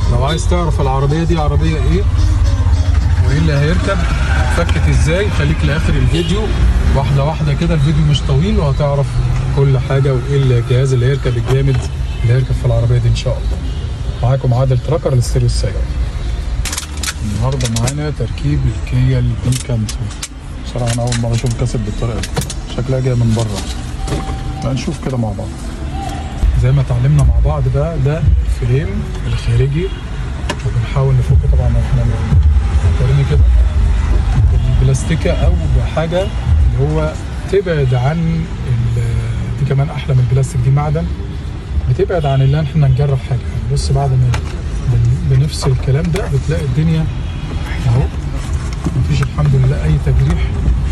لو عايز تعرف العربيه دي عربيه ايه وايه اللي هيركب فكت ازاي خليك لاخر الفيديو واحده واحده كده الفيديو مش طويل وهتعرف كل حاجه وايه الجهاز اللي هيركب الجامد اللي هيركب في العربيه دي ان شاء الله معاكم عادل تراكر لستيريو السيارة النهارده معانا تركيب الكيا البي كانتو بصراحه انا اول مره اشوف كاسيت بالطريقه دي شكلها جايه من بره هنشوف كده مع بعض زي ما اتعلمنا مع بعض بقى ده فريم الخارجي وبنحاول نفك طبعا احنا وريني كده البلاستيكه او بحاجه اللي هو تبعد عن ال- دي كمان احلى من البلاستيك دي معدن بتبعد عن اللي احنا نجرب حاجه يعني بص بعد ما بن- بنفصل الكلام ده بتلاقي الدنيا اهو مفيش الحمد لله اي تجريح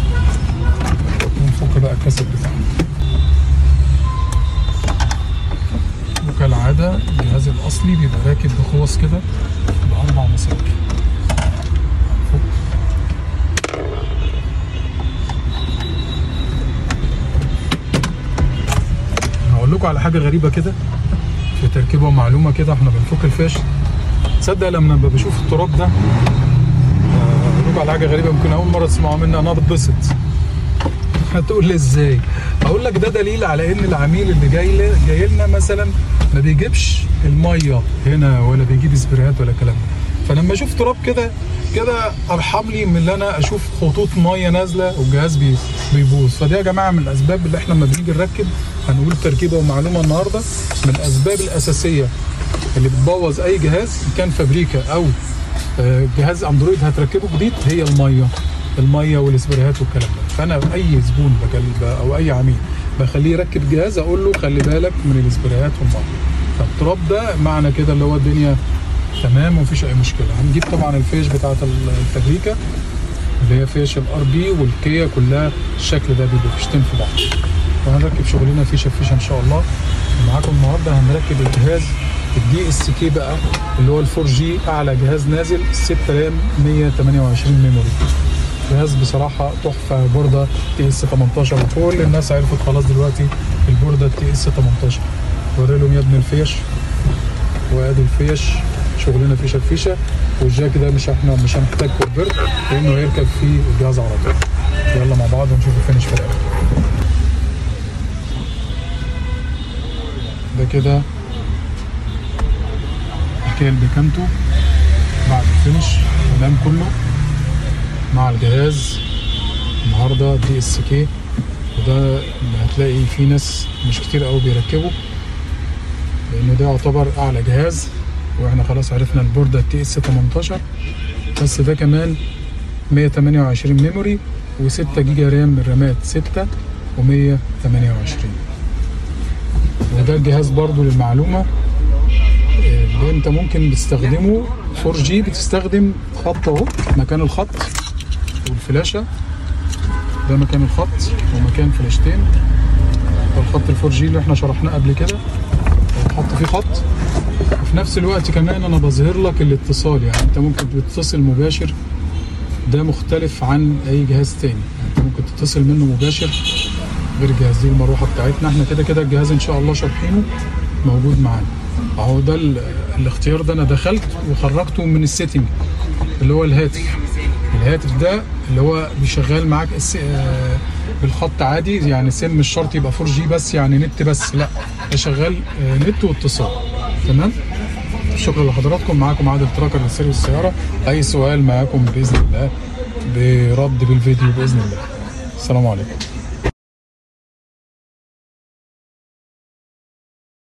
ونفك بقى الكاسيت بتاعنا وكالعادة الجهاز الأصلي بيبقى راكب بخوص كده بأربع مسامير فك. هقول لكم على حاجة غريبة كده في تركيبة معلومة كده احنا بنفك الفيش تصدق لما ب- بشوف التراب ده آه، هقول لكم على حاجة غريبة يمكن أول مرة تسمعوا مني أنا بتبسط هتقول لي ازاي؟ اقول لك ده دليل على ان العميل اللي جاي ل- جاي لنا مثلا ما بيجيبش الميه هنا ولا بيجيب سبريهات ولا كلام ده. فلما اشوف تراب كده كده ارحم لي من ان انا اشوف خطوط ميه نازله والجهاز بي بيبوظ فدي يا جماعه من الاسباب اللي احنا لما بنيجي نركب هنقول تركيبه ومعلومه النهارده من الاسباب الاساسيه اللي بتبوظ اي جهاز إن كان فابريكا او آه، جهاز اندرويد هتركبه جديد هي الميه الميه والسبريهات والكلام ده فانا اي زبون بكلم او اي عميل بخليه يركب جهاز اقول له خلي بالك من السبريهات والميه فالتراب ده معنى كده اللي هو الدنيا تمام ومفيش اي مشكله هنجيب طبعا الفيش بتاعه التبريكه اللي هي فيش الار بي والكيا كلها الشكل ده بيبقى فيشتين في بعض وهنركب شغلنا فيشه فيشه ان شاء الله معاكم النهارده هنركب الجهاز الدي اس كي بقى اللي هو الفور جي اعلى جهاز نازل 6 رام 128 ميموري جهاز بصراحه تحفه بورده تي اس 18 وكل الناس عرفت خلاص دلوقتي البورده تي اس 18 وري لهم يا ابن الفيش وادي الفيش شغلنا فيشه بفيشه والجاك ده مش احنا مش هنحتاج كوربير لانه هيركب فيه الجهاز على طول يلا مع بعض ونشوف الفينش في الاخر ده كده الكيل بكامتو بعد الفينش تمام كله مع الجهاز النهارده دي اس كي وده اللي هتلاقي فيه ناس مش كتير قوي بيركبوا لانه ده يعتبر اعلى جهاز واحنا خلاص عرفنا البوردة تي اس 18 بس ده كمان 128 ميموري و6 جيجا رام من رامات 6 و128 وده الجهاز برضو للمعلومة آه، اللي انت ممكن بتستخدمه 4 جي بتستخدم خط اهو مكان الخط والفلاشة ده مكان الخط ومكان فلاشتين ده الخط الفور جي اللي احنا شرحناه قبل كده بتحط فيه خط وفي نفس الوقت كمان انا بظهر لك الاتصال يعني انت ممكن تتصل مباشر ده مختلف عن اي جهاز تاني يعني انت ممكن تتصل منه مباشر غير الجهاز دي المروحه بتاعتنا احنا كده كده الجهاز ان شاء الله شارحينه موجود معانا اهو ده ال- الاختيار ده انا دخلت وخرجته من السيتنج اللي هو الهاتف الهاتف ده اللي هو بيشغل معاك الس... آه، بالخط عادي يعني سم مش شرط يبقى 4 جي بس يعني نت بس لا ده شغال آه، نت واتصال تمام شكرا لحضراتكم معاكم عادل تراكر من سيرفيس السياره اي سؤال معاكم باذن الله برد بالفيديو باذن الله السلام عليكم